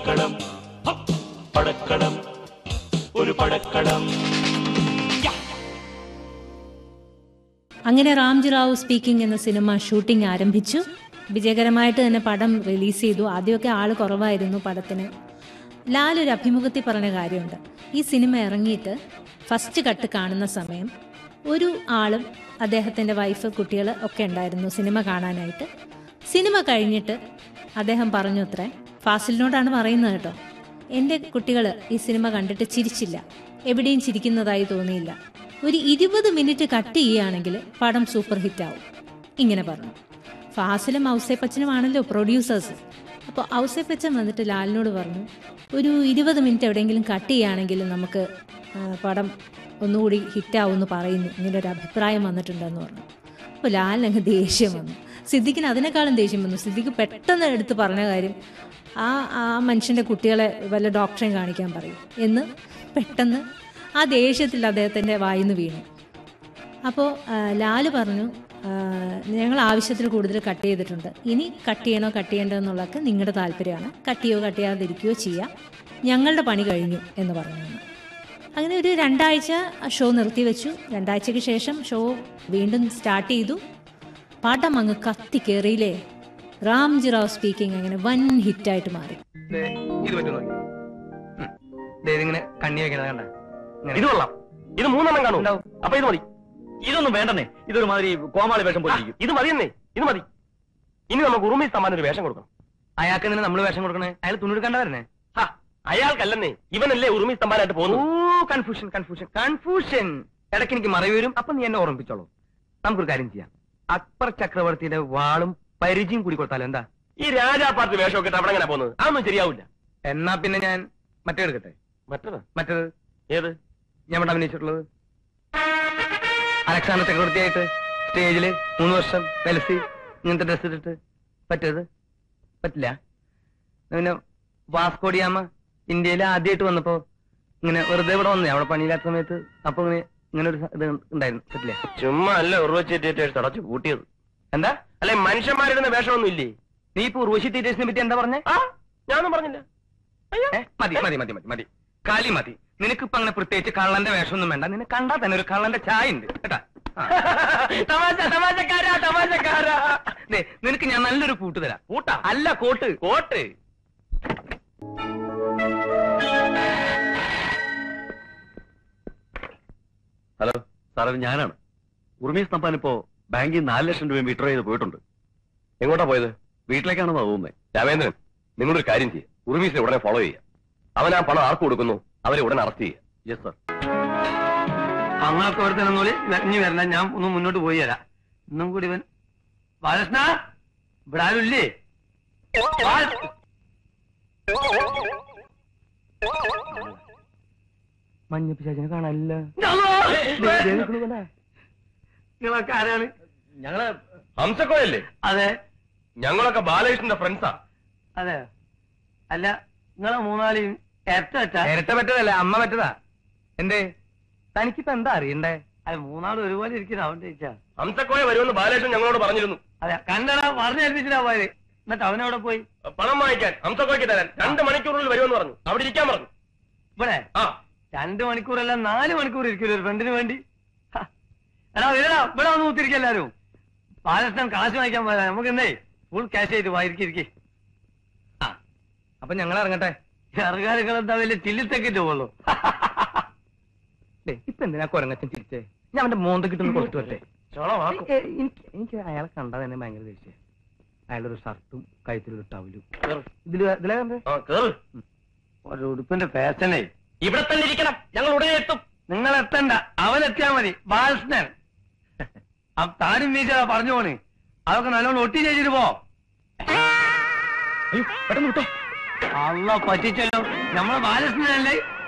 പടക്കളം ഹ! പടക്കളം ഒരു പടക്കളം അങ്ങനെ റാംജി റാവു സ്പീക്കിംഗ് എന്ന സിനിമ ഷൂട്ടിംഗ് ആരംഭിച്ചു വിജയകരമായിട്ട് തന്നെ പടം റിലീസ് ചെയ്തു ആദ്യമൊക്കെ ആൾ കുറവായിരുന്നു പടത്തിന് ലാൽ ഒരു അഭിമുഖത്തിൽ പറഞ്ഞ കാര്യമുണ്ട് ഈ സിനിമ ഇറങ്ങിയിട്ട് ഫസ്റ്റ് കട്ട് കാണുന്ന സമയം ഒരു ആളും അദ്ദേഹത്തിൻ്റെ വൈഫ് കുട്ടികൾ ഒക്കെ ഉണ്ടായിരുന്നു സിനിമ കാണാനായിട്ട് സിനിമ കഴിഞ്ഞിട്ട് അദ്ദേഹം പറഞ്ഞു അത്രേ ഫാസിലിനോടാണ് പറയുന്നത് കേട്ടോ എൻ്റെ കുട്ടികൾ ഈ സിനിമ കണ്ടിട്ട് ചിരിച്ചില്ല എവിടെയും ചിരിക്കുന്നതായി തോന്നിയില്ല ഒരു ഇരുപത് മിനിറ്റ് കട്ട് ചെയ്യുകയാണെങ്കിൽ പടം സൂപ്പർ ഹിറ്റ് ആവും ഇങ്ങനെ പറഞ്ഞു ഫാസിലും ഔസേപ്പച്ചനുമാണല്ലോ പ്രൊഡ്യൂസേഴ്സ് അപ്പോൾ ഔസേപ്പച്ചൻ വന്നിട്ട് ലാലിനോട് പറഞ്ഞു ഒരു ഇരുപത് മിനിറ്റ് എവിടെയെങ്കിലും കട്ട് ചെയ്യുകയാണെങ്കിൽ നമുക്ക് ആ, പടം ഒന്നുകൂടി ഹിറ്റാവുമെന്ന് പറയുന്നു ഇങ്ങനെ ഒരു അഭിപ്രായം വന്നിട്ടുണ്ടെന്ന് പറഞ്ഞു അപ്പോൾ ലാലിനങ്ങ് ദേഷ്യം വന്നു സിദ്ദിഖിന് അതിനേക്കാളും ദേഷ്യം വന്നു സിദ്ദിഖ് പെട്ടെന്ന് എടുത്ത് പറഞ്ഞ കാര്യം ആ ആ മനുഷ്യൻ്റെ കുട്ടികളെ വല്ല ഡോക്ടറെയും കാണിക്കാൻ പറയും എന്ന് പെട്ടെന്ന് ആ ദേഷ്യത്തിൽ അദ്ദേഹത്തിൻ്റെ വായിന്ന് വീണു അപ്പോൾ ലാല് പറഞ്ഞു ആ, ഞങ്ങൾ ആവശ്യത്തിൽ കൂടുതൽ കട്ട് ചെയ്തിട്ടുണ്ട് ഇനി കട്ട് ചെയ്യണോ കട്ട് ചെയ്യണ്ടോ എന്നുള്ളതൊക്കെ നിങ്ങളുടെ താല്പര്യമാണ് കട്ട് ചെയ്യോ കട്ട് ചെയ്യാതിരിക്കുകയോ ചെയ്യാം ഞങ്ങളുടെ പണി കഴിഞ്ഞു എന്ന് പറഞ്ഞു അന്ന്. അങ്ങനെ ഒരു രണ്ടാഴ്ച ഷോ നിർത്തിവെച്ചു രണ്ടാഴ്ചയ്ക്ക് ശേഷം ഷോ വീണ്ടും സ്റ്റാർട്ട് ചെയ്തു പടം അങ്ങ് കത്തി കയറിയില്ലേ റാംജി റാവ് സ്പീക്കിംഗ് അങ്ങനെ വൻ ഹിറ്റായിട്ട് മാറി ദേ, ഇത് പറ്റും നോക്കി ഇതിങ്ങനെ കണ്ണി വെക്കണത് കണ്ട ഇത് കൊള്ളാം ഇത് മൂന്നെണ്ണം കാണും ഉണ്ടാവും. അപ്പൊ ഇത് മതി ഇതൊന്നും വേണ്ടെന്നേ ഇതൊരു മാതിരി കോമാളി വേഷം പോലെ ആ, ഇരിക്കും ഇത് മതിയെന്നേ ഇത് മതി ഇനി നമുക്ക് ഉറുമി സമ്മാനം ഒരു വേഷം കൊടുക്കണം അയാൾക്ക് എന്തിനാ നമ്മള് വേഷം കൊടുക്കണേ അയാൾ തുണിയെടുക്കണ്ട വരണേ ഹാ, അയാൾക്കല്ലെന്നേ ഇവനല്ലേ ഉറുമി സമ്മാനമായിട്ട് ഓ പോകുന്നു കൺഫ്യൂഷൻ കൺഫ്യൂഷൻ കൺഫ്യൂഷൻ ഇടയ്ക്ക് എനിക്ക് മറവി വരും അപ്പൊ നീ എന്നെ ഓർമ്മിപ്പിച്ചോളൂ നമുക്കൊരു കാര്യം ചെയ്യാം അക്ബർ ചക്രവർത്തിയുടെ വാളും പരിചയം കൂടി കൊടുത്താലോ എന്താ ഈ രാജാ പാർട്ടി വേഷമൊക്കെ ഇട്ട് അവിടെ എങ്ങനെ പോകുന്നത് അതൊന്നും ശരിയാവില്ല എന്നാ പിന്നെ ഞാൻ മറ്റേ എടുക്കട്ടെ മറ്റത് മറ്റേത് ഏത് ഞാൻ ഇവിടെ അഭിനയിച്ചിട്ടുള്ളത് അലക്സാണ്ടർ ചക്രവർത്തിയായിട്ട് സ്റ്റേജില് മൂന്ന് വർഷം വെലസി ഇങ്ങനത്തെ ഡ്രസ് ഇട്ടിട്ട് പറ്റത് പറ്റില്ല എന്നാ പിന്നെ വാസ്കോഡിയാമ ഇന്ത്യയിൽ ആദ്യമായിട്ട് വന്നപ്പോ ഇങ്ങനെ വെറുതെ ഇവിടെ വന്നേ അവിടെ പണിയില്ലാത്ത സമയത്ത് അപ്പൊ ഇങ്ങനെ ഇങ്ങനെ ഒരു ഇത് ഉണ്ടായിരുന്നു പറ്റില്ല ചുമ്മാ അല്ല ഉറുവച്ചേറ്റേറ്റ് തടച്ചു കൂട്ടിയത് എന്താ അല്ലെ മനുഷ്യന്മാരിടുന്ന വേഷമൊന്നും ഇല്ലേ നീ ഇപ്പൊ ഉർവശി തീറ്റേഴ്സിനെ പറ്റി എന്താ പറഞ്ഞേ ആ ഞാനൊന്നും പറഞ്ഞില്ല ഏ, മതി മതി മതി മതി മതി കാലി മതി നിനക്കിപ്പൊ അങ്ങനെ പ്രത്യേകിച്ച് കള്ളന്റെ വേഷമൊന്നും വേണ്ട നിന്നെ കണ്ടാൽ തന്നെ ഒരു കള്ളന്റെ ചായ ഉണ്ട് കേട്ടാ ആ. തമാശ തമാശക്കാരാ തമാശക്കാരാ ദേ, നിനക്ക് ഞാൻ നല്ലൊരു കൂട്ട് തരാം കൂട്ടാ അല്ല കോട്ട് കോട്ട് ഹലോ സാറേ ഞാനാണ് ഉർമീസ് തമ്പാൻ ഇപ്പോ ബാങ്കിൽ നാല് ലക്ഷം രൂപ വിഡ്രോ ചെയ്ത് പോയിട്ടുണ്ട് എങ്ങോട്ടാ പോയത് വീട്ടിലേക്കാണെന്നാ തോന്നുന്നത് രാമേന്ദ്രൻ നിങ്ങളൊരു കാര്യം ചെയ്യുക ഉറുമീസിനെ ഉടനെ ഫോളോ ചെയ്യുക അവൻ ആ പണം ആർക്ക് കൊടുക്കുന്നു അവരെ ഉടനെ അറസ്റ്റ് ചെയ്യുക യെസ് സാർ അങ്ങൊക്കെ ഇവിടെ തന്നെ ഇനി വരണം ഞാൻ ഒന്ന് മുന്നോട്ട് പോയി തരാം ഇന്നും കൂടി ഇവൻ ബാലകൃഷ്ണ ഇവിടെ ആരും ഇല്ലേ ബാല- മഞ്ഞപ്പിശാചിനെ കാണാനില്ല നിങ്ങളൊക്കെ ആരാണ് ഞങ്ങള് ഹംസക്കോയല്ലേ അതെ ഞങ്ങളൊക്കെ ബാലകൃഷ്ണന്റെ ഫ്രണ്ട്സാ അതെ അല്ല നിങ്ങളെ മൂന്നാളിയും ഇരട്ട വെച്ചാ ഇരട്ട പറ്റതല്ല അമ്മ പറ്റതാ എന്തേ തനിക്കിപ്പോ എന്താ അറിയണ്ടേ അത് മൂന്നാളും ഒരുപോലെ ഇരിക്കുന്ന അവൻ ചോദിച്ചാ ഹംസക്കോയ വരുമെന്ന് ബാലകൃഷ്ണൻ ഞങ്ങളോട് പറഞ്ഞിരുന്നു അതെ കണ്ടടാ പറഞ്ഞേൽപ്പിച്ചിട്ടാ പോയത് എന്നിട്ട് അവനവിടെ പോയി പണം വാങ്ങിക്കാൻ ഹംസക്കോയ്ക്ക് തരാൻ രണ്ട് മണിക്കൂറിൽ വരുമെന്ന് പറഞ്ഞു അവിടെ ഇരിക്കാൻ പറഞ്ഞു ഇവിടെ ആ രണ്ട് മണിക്കൂറല്ല നാല് മണിക്കൂർ ഇരിക്കില്ല ഒരു ഫ്രണ്ടിന് വേണ്ടി ഹ. എടാ വരടാ ഇവിടെ വന്ന് കുത്തിരിക്ക എല്ലാരും ബാലകൃഷ്ണൻ കാശ് വാങ്ങിക്കാൻ പോയാ നമുക്ക് എന്തേ ഫുൾ ക്യാഷ് ചെയ്ത് വായിരിക്കിരിക്കെ ആ അപ്പൊ ഞങ്ങൾ ഇറങ്ങട്ടെ ഇറങ്ങാറുകൾ എന്താ വലിയ ചില്ലിത്തെക്കിട്ട് പോകുള്ളൂ ഇപ്പൊ എന്തിനാ കൊരങ്ങച്ചൻ ചിരിച്ചേ ഞാൻ അവന്റെ മോന്ത കിട്ടുന്ന കൊടുത്തു വരട്ടെ ചോളമാക്കും ഏ, എനിക്ക് എനിക്ക് അയാളെ കണ്ടാൽ തന്നെ ഭയങ്കര ദേഷ്യം അയാളൊരു ഷർട്ടും കഴുത്തിലൊരു ടവലും ഇതില് ഇതിലെ കണ്ടേ ആ കേറ് ഒരു ഉടുപ്പിന്റെ ഫാഷനേ ഇവിടെ തന്നെ ഇരിക്കണം ഞങ്ങൾ ഉടനെ എത്തും നിങ്ങൾ എത്തണ്ട അവൻ എത്തിയാ മതി ബാലകൃഷ്ണൻ ആ താനും വീശ പറഞ്ഞു പോണ് അതൊക്കെ നല്ലോണം ഒട്ടി ചെയ്തിട്ട് പോ അയ്യോ പെട്ടെന്ന് വിട്ടോ അല്ല പറ്റിച്ചല്ലോ നമ്മളെ ബാലകൃഷ്ണനല്ലേ